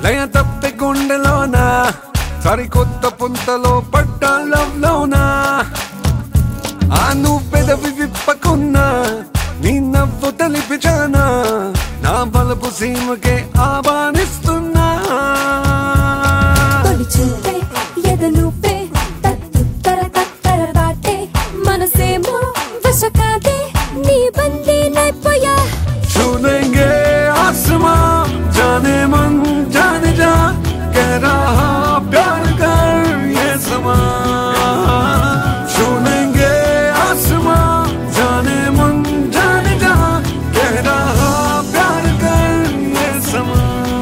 లయ తప్పి గుండెలోన సరికొత్త పుంతలో పట్టాలలోన ఆ నువ్వు పెదవి విప్పకున్నా నీ నవ్వు తెలిపిచానా నా బలపు సీమకే ఆహ్వానిస్తున్నా తొలి చూపే ఎదలూపే తత్తర తత్తర బాటే మనసేమో వశకాదే నీ బందీ నైపోయా छू लेंगे आसमां जाने मन जाने जा कह रहा प्यार कर ये समा छू लेंगे आसमां जाने मन जाने जा कह रहा प्यार कर ये समा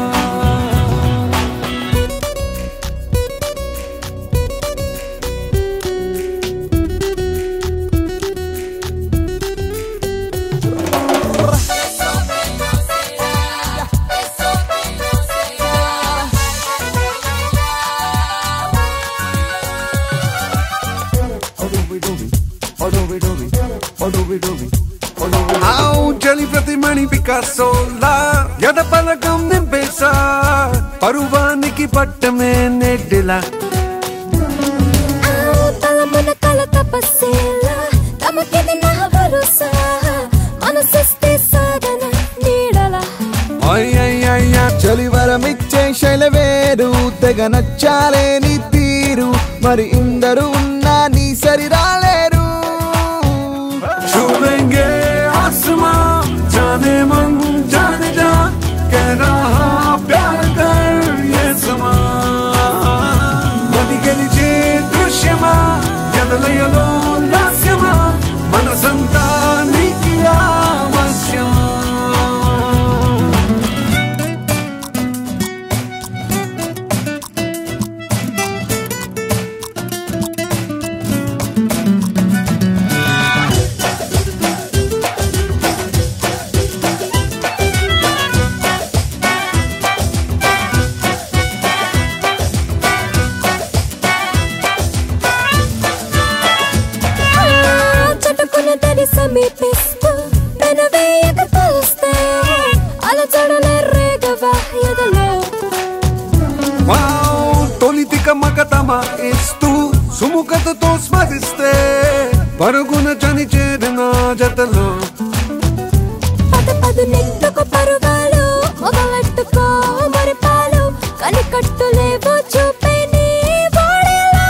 ఆవు చలి ప్రతి మణి పికాసోలా ఎద పలకం నింపేసా పరువానికి పట్టమే నెడ్డిలా ఆ తలమున కల తపస్సేలా తమకిది నా భరోసా మనసిస్తే సాగన నీడలా అయ్యయ్యయ్యా చలివరమిచ్చే శైలవేరు తెగ నచ్చాలే నీ తీరు మరి ఇందరు ఉన్నా నీ సరి రాలేరు छू लेंगे आसमां जाने मन जाने जा कह रहा प्यार कर ये समा నది గెలిచే దృశ్యమా ఎదలయలో లాస్యమా మనసంతా నీకి ఆవశ్యం ఆ చటుకున తడి సమీపిస్తూ పెనవేయక తలుస్తే అలచడలే రేగవా ఎదలో వావ్ తొలితిక మగతమ ఇస్తూ సుముఖతతో స్మరిస్తే పరుగున చని చేరిన జతలో పద పదు నెట్టుకు పరుగాలు మొదలెట్టుకో మరి పాలు కనికట్టులేవో చూపే నీ బాడీలో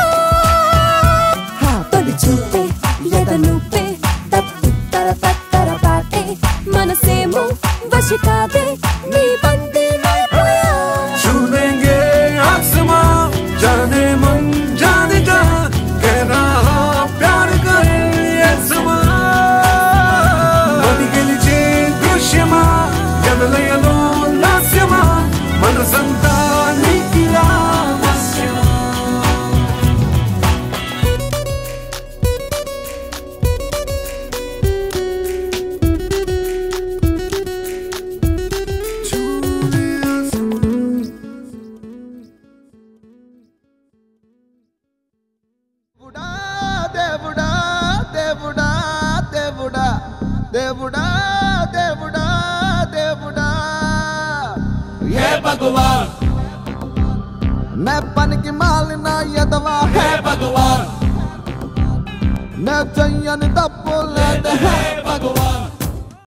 తొలి చూపే ఎదలూపే తత్తర తత్తర పాటే మనసేమో వశ కాదే నీ బందీ నైపోయా छू लेंगे आसमां जाने मन जाने जा कह रहा प्यार कर ये समा నది గెలిచే దృశ్యమా ఎదలయలో లాస్యమా మనసంతా నీకి ఆవశ్యం దేవుడా దేవుడా దేవుడా దేవుడా దేవుడా దేవుడా हे भगवान నే పనికి మాలిన ఎదవా हे भगवान నే చెయ్యని తప్పు లేదు हे भगवान